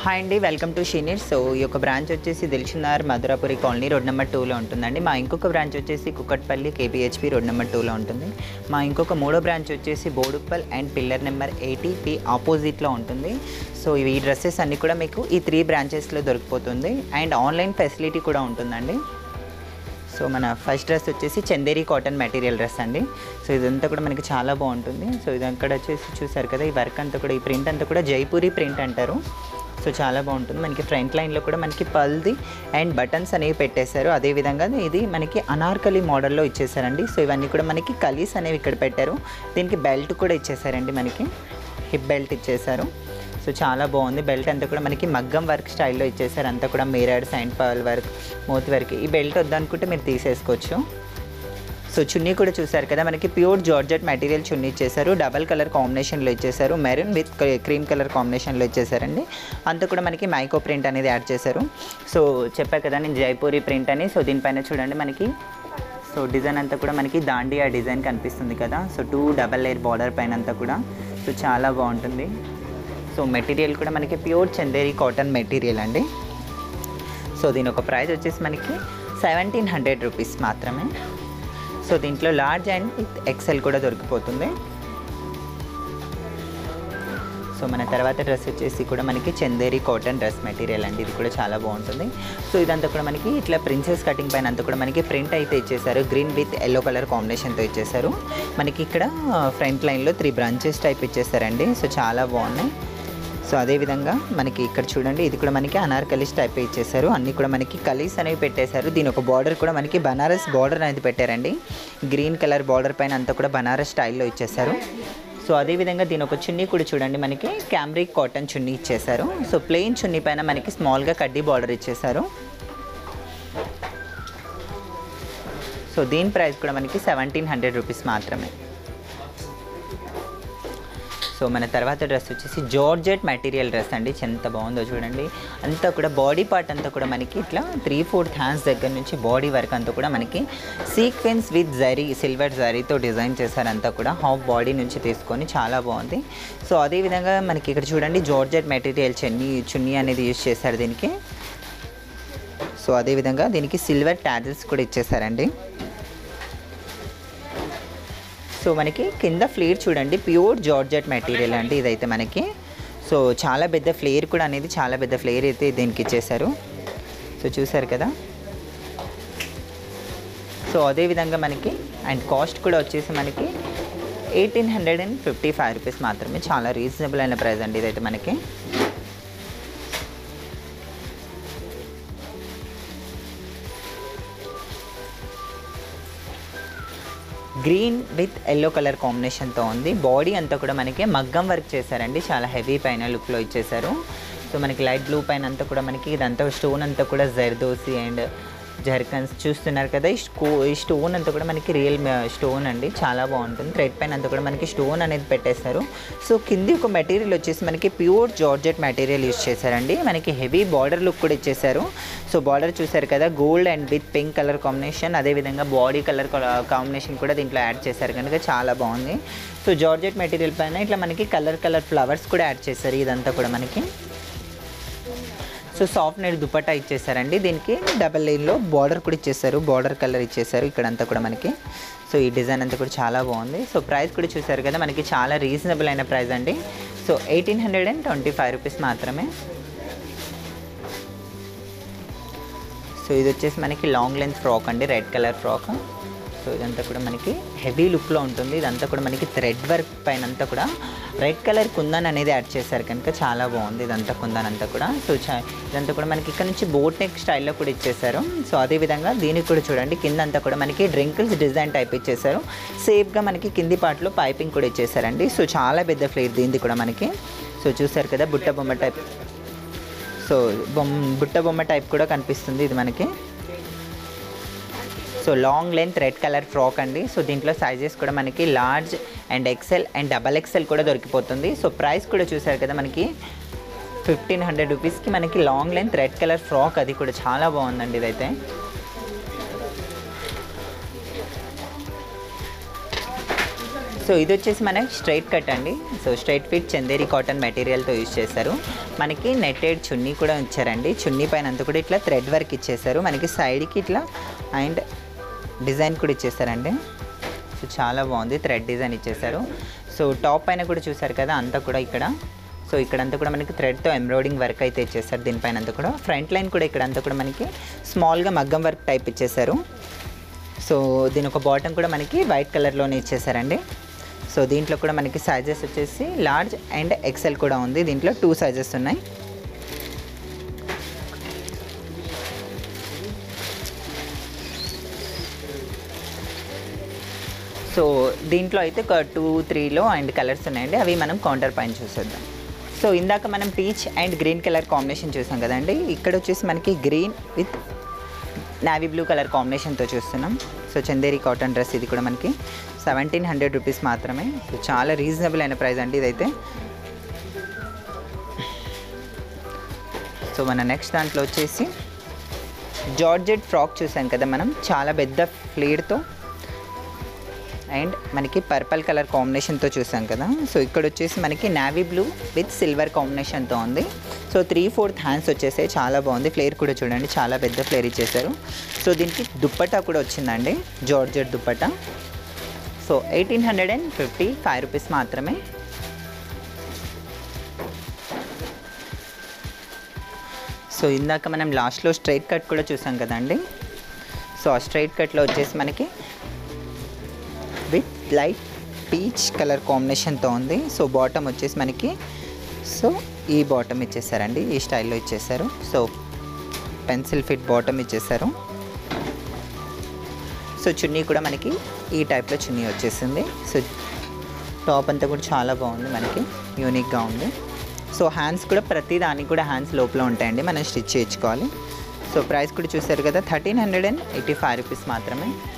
hi అండి welcome to షీనిర్ so ఈ యొక్క బ్రాంచ్ వచ్చేసి దిల్చున్నార్ మధురాపురి కాలనీ రోడ్ నెంబర్ టూలో ఉంటుందండి మా ఇంకొక బ్రాంచ్ వచ్చేసి కుక్కట్పల్లి కేపీహెచ్పి రోడ్ నెంబర్ టూలో ఉంటుంది మా ఇంకొక మూడో బ్రాంచ్ వచ్చేసి బోడుప్పల్ అండ్ పిల్లర్ నెంబర్ ఎయిటీపీ ఆపోజిట్లో ఉంటుంది సో ఇవి ఈ డ్రెస్సెస్ అన్నీ కూడా మీకు ఈ త్రీ బ్రాంచెస్లో దొరికిపోతుంది అండ్ ఆన్లైన్ ఫెసిలిటీ కూడా ఉంటుందండి సో మన ఫస్ట్ డ్రెస్ వచ్చేసి చందేరి కాటన్ మెటీరియల్ డ్రెస్ అండి సో ఇదంతా కూడా మనకి చాలా బాగుంటుంది సో ఇది అక్కడ వచ్చేసి చూసారు కదా ఈ వర్క్ అంతా కూడా ఈ ప్రింట్ అంతా కూడా జైపూరి ప్రింట్ అంటారు సో చాలా బాగుంటుంది మనకి ఫ్రంట్ లైన్లో కూడా మనకి పల్ది అండ్ బటన్స్ అనేవి పెట్టేశారు అదేవిధంగా ఇది మనకి అనార్కలి మోడల్లో ఇచ్చేసారండి సో ఇవన్నీ కూడా మనకి కలీస్ అనేవి ఇక్కడ పెట్టారు దీనికి బెల్ట్ కూడా ఇచ్చేసారండి మనకి హిప్ బెల్ట్ ఇచ్చేసారు సో చాలా బాగుంది బెల్ట్ అంతా కూడా మనకి మగ్గం వర్క్ స్టైల్లో ఇచ్చేసారు అంతా కూడా మిరర్స్ అండ్ పర్ల్ వర్క్ మోతి వర్క్ ఈ బెల్ట్ వద్దనుకుంటే మీరు తీసేసుకోవచ్చు సో చున్నీ కూడా చూసారు కదా మనకి ప్యూర్ జార్జెట్ మెటీరియల్ చున్నీ ఇచ్చేసారు డబల్ కలర్ కాంబినేషన్లో ఇచ్చేసారు మెరూన్ విత్ క్రీమ్ కలర్ కాంబినేషన్లో ఇచ్చేసారండి అంతా కూడా మనకి మైకో ప్రింట్ అనేది యాడ్ చేశారు సో చెప్పా కదా నేను జైపూరి ప్రింట్ అని సో దీనిపైన చూడండి మనకి సో డిజైన్ అంతా కూడా మనకి దాండియా డిజైన్ కనిపిస్తుంది కదా so two double layer border పైన అంతా కూడా సో చాలా బాగుంటుంది సో మెటీరియల్ కూడా మనకి ప్యూర్ చందేరి కాటన్ మెటీరియల్ అండి సో దీని ఒక ప్రైస్ వచ్చేసి మనకి సెవెంటీన్ హండ్రెడ్ రూపీస్ మాత్రమే సో దీంట్లో లార్జ్ అండ్ విత్ ఎక్సెల్ కూడా దొరికిపోతుంది సో మన తర్వాత డ్రెస్ వచ్చేసి కూడా మనకి చందేరి కాటన్ డ్రెస్ మెటీరియల్ అండి ఇది కూడా చాలా బాగుంటుంది సో ఇదంతా కూడా మనకి ఇట్లా ప్రిన్సెస్ కటింగ్ పైన అంతా కూడా మనకి ప్రింట్ అయితే ఇచ్చేసారు గ్రీన్ విత్ ఎల్లో కలర్ కాంబినేషన్తో ఇచ్చేసారు మనకి ఇక్కడ ఫ్రంట్ లైన్లో త్రీ బ్రాంచెస్ టైప్ ఇచ్చేసారండి సో చాలా బాగున్నాయి సో అదేవిధంగా మనకి ఇక్కడ చూడండి ఇది కూడా మనకి అనార్కలీస్ టైప్ ఇచ్చేసారు అన్నీ కూడా మనకి కలీస్ అనేవి పెట్టేశారు దీని ఒక బార్డర్ కూడా మనకి బనారస్ బార్డర్ అనేది పెట్టారండి గ్రీన్ కలర్ బార్డర్ పైన అంతా కూడా బనారస్ స్టైల్లో ఇచ్చేసారు సో అదేవిధంగా దీని ఒక చున్నీ కూడా చూడండి మనకి క్యామ్రిక్ కాటన్ చున్నీ ఇచ్చేసారు సో ప్లెయిన్ చున్నీ పైన మనకి స్మాల్గా కడ్డీ బార్డర్ ఇచ్చేసారు సో దీని ప్రైస్ కూడా మనకి సెవెంటీన్ హండ్రెడ్ రూపీస్ మాత్రమే సో మన తర్వాత డ్రెస్ వచ్చేసి జార్జెట్ మెటీరియల్ డ్రెస్ అండి ఎంత బాగుందో చూడండి అంతా కూడా బాడీ పార్ట్ అంతా కూడా మనకి ఇట్లా త్రీ ఫోర్త్ హ్యాండ్స్ దగ్గర నుంచి బాడీ వర్క్ అంతా కూడా మనకి సీక్వెన్స్ విత్ జరీ సిల్వర్ జరీతో డిజైన్ చేశారంతా కూడా హాఫ్ బాడీ నుంచి తీసుకొని చాలా బాగుంది సో అదేవిధంగా మనకి ఇక్కడ చూడండి జార్జెట్ మెటీరియల్ చున్నీ చున్నీ అనేది యూజ్ చేశారు దీనికి సో అదేవిధంగా దీనికి సిల్వర్ ట్యాజిల్స్ కూడా ఇచ్చేసారండి సో మనకి కింద ఫ్లేర్ చూడండి ప్యూర్ జార్జెట్ మెటీరియల్ అండి ఇదైతే మనకి సో చాలా పెద్ద ఫ్లేర్ కూడా అనేది చాలా పెద్ద ఫ్లేర్ అయితే దీనికి ఇచ్చేసారు సో చూసారు కదా సో అదేవిధంగా మనకి అండ్ కాస్ట్ కూడా వచ్చేసి మనకి eighteen hundred and fifty five rupees మాత్రమే చాలా రీజనబుల్ అయిన ప్రైస్ అండి ఇదైతే మనకి గ్రీన్ విత్ ఎల్లో కలర్ కాంబినేషన్తో ఉంది బాడీ అంతా కూడా మనకి మగ్గం వర్క్ చేశారండి చాలా హెవీ పైన లుక్లో ఇచ్చేసారు సో మనకి లైట్ బ్లూ పైన అంతా కూడా మనకి ఇదంతా స్టోన్ అంతా కూడా జర్దోసి అండ్ జర్కన్స్ చూస్తున్నారు కదా ఈ స్కో ఈ స్టోన్ అంతా కూడా మనకి రియల్ స్టోన్ అండి చాలా బాగుంటుంది థ్రెడ్ పైన అంతా కూడా మనకి స్టోన్ అనేది పెట్టేశారు సో కింది ఒక మెటీరియల్ వచ్చేసి మనకి ప్యూర్ జార్జెట్ మెటీరియల్ యూస్ చేశారండి మనకి హెవీ బార్డర్ లుక్ కూడా ఇచ్చేసారు సో బార్డర్ చూసారు కదా gold and with pink colour combination అదేవిధంగా బాడీ కలర్ కాంబినేషన్ కూడా దీంట్లో యాడ్ చేశారు కనుక చాలా బాగుంది సో జార్జెట్ మెటీరియల్ పైన ఇట్లా మనకి కలర్ కలర్ ఫ్లవర్స్ కూడా యాడ్ చేశారు ఇదంతా కూడా మనకి సో సాఫ్ట్ నెట్ దుపట్టా ఇచ్చేసారండి దీనికి డబల్ లైన్లో బార్డర్ కూడా ఇచ్చేసారు బార్డర్ కలర్ ఇచ్చేసారు ఇక్కడంతా కూడా మనకి సో ఈ డిజైన్ అంతా కూడా చాలా బాగుంది సో ప్రైస్ కూడా చూసారు కదా మనకి చాలా రీజనబుల్ అయిన ప్రైస్ అండి so eighteen hundred and twenty five rupees మాత్రమే సో ఇది వచ్చేసి మనకి లాంగ్ లెంత్ ఫ్రాక్ అండి రెడ్ కలర్ ఫ్రాక్ సో ఇదంతా కూడా మనకి హెవీ లుక్లో ఉంటుంది ఇదంతా కూడా మనకి థ్రెడ్ వర్క్ పైన అంతా కూడా రెడ్ కలర్ కుందన్ అనేది యాడ్ చేశారు కనుక చాలా బాగుంది ఇదంతా కుందన్ అంతా కూడా సో చా ఇదంతా కూడా మనకి ఇక్కడ నుంచి బోట్ నెక్ స్టైల్లో కూడా ఇచ్చేసారు సో అదేవిధంగా దీనికి కూడా చూడండి కింద అంతా కూడా మనకి డ్రింకిల్స్ డిజైన్ టైప్ ఇచ్చేసారు సేఫ్గా మనకి కింది పార్ట్లో పైపింగ్ కూడా ఇచ్చేసారండి సో చాలా పెద్ద ఫ్లేర్ దీనిది కూడా మనకి సో చూసారు కదా బుట్ట బొమ్మ టైప్ సో బొమ్మ బుట్ట బొమ్మ టైప్ కూడా కనిపిస్తుంది ఇది మనకి so long length red colour frock అండి సో దీంట్లో సైజెస్ కూడా మనకి large and XL and double XL కూడా దొరికిపోతుంది సో ప్రైస్ కూడా చూసారు కదా మనకి ఫిఫ్టీన్ హండ్రెడ్ రూపీస్కి మనకి long length red colour frock అది కూడా చాలా బాగుందండి ఇదైతే సో ఇది వచ్చేసి మనకి స్ట్రైట్ కట్ అండి so straight fit Chanderi cotton మెటీరియల్తో యూజ్ చేశారు మనకి నెట్టెడ్ చున్నీ కూడా ఇచ్చారండి చున్నీ పైన అంతా కూడా ఇట్లా థ్రెడ్ వర్క్ ఇచ్చేసారు మనకి సైడ్కి ఇట్లా అండ్ డిజైన్ కూడా ఇచ్చేసారండి సో చాలా బాగుంది థ్రెడ్ డిజైన్ ఇచ్చేసారు సో టాప్ పైన కూడా చూసారు కదా అంతా కూడా ఇక్కడ సో ఇక్కడంతా కూడా మనకి థ్రెడ్తో ఎంబ్రాయిడింగ్ వర్క్ అయితే ఇచ్చేసారు దీనిపైన అంతా కూడా ఫ్రంట్ లైన్ కూడా ఇక్కడంతా కూడా మనకి స్మాల్గా మగ్గం వర్క్ టైప్ ఇచ్చేసారు సో దీని ఒక బాటమ్ కూడా మనకి వైట్ కలర్లోనే ఇచ్చేసారండి సో దీంట్లో కూడా మనకి సైజెస్ వచ్చేసి లార్జ్ అండ్ ఎక్సెల్ కూడా ఉంది దీంట్లో టూ సైజెస్ ఉన్నాయి సో దీంట్లో అయితే ఒక టూ త్రీలో అండ్ కలర్స్ ఉన్నాయండి అవి మనం కౌంటర్ పైన చూసేద్దాం సో ఇందాక మనం peach and green colour combination చూసాం కదండి ఇక్కడ వచ్చేసి మనకి green with navy blue colour కాంబినేషన్తో చూస్తున్నాం సో చందేరి కాటన్ డ్రెస్ ఇది కూడా మనకి సెవెంటీన్ హండ్రెడ్ రూపీస్ మాత్రమే సో చాలా రీజనబుల్ అయిన ప్రైస్ అండి ఇదైతే సో మన నెక్స్ట్ దాంట్లో వచ్చేసి జార్జెట్ ఫ్రాక్ చూసాం కదా మనం చాలా పెద్ద ఫ్లీడ్తో అండ్ మనకి పర్పల్ కలర్ కాంబినేషన్తో చూసాం కదా సో ఇక్కడ వచ్చేసి మనకి నావీ బ్లూ విత్ సిల్వర్ కాంబినేషన్తో ఉంది సో త్రీ ఫోర్త్ హ్యాండ్స్ వచ్చేసాయి చాలా బాగుంది ఫ్లేర్ కూడా చూడండి చాలా పెద్ద ఫ్లేర్ ఇచ్చేసారు సో దీనికి దుప్పటా కూడా వచ్చిందండి georgette dupatta so eighteen hundred and fifty five rupees మాత్రమే సో ఇందాక మనం లాస్ట్లో స్ట్రైట్ కట్ కూడా చూసాం కదండి సో ఆ స్ట్రైట్ కట్లో వచ్చేసి మనకి విత్ లైట్ పీచ్ కలర్ కాంబినేషన్తో ఉంది సో బాటమ్ వచ్చేసి మనకి సో ఈ బాటమ్ ఇచ్చేసారండి ఈ స్టైల్లో ఇచ్చేసారు సో పెన్సిల్ ఫిట్ బాటమ్ ఇచ్చేసారు సో చున్నీ కూడా మనకి ఈ టైప్లో చున్నీ వచ్చేసింది సో టాప్ అంతా కూడా చాలా బాగుంది మనకి యూనిక్గా ఉంది సో హ్యాండ్స్ కూడా ప్రతి దానికి కూడా హ్యాండ్స్ లోపల ఉంటాయండి మనం స్టిచ్ చేయించుకోవాలి సో ప్రైస్ కూడా చూసారు కదా thirteen hundred and eighty five rupees మాత్రమే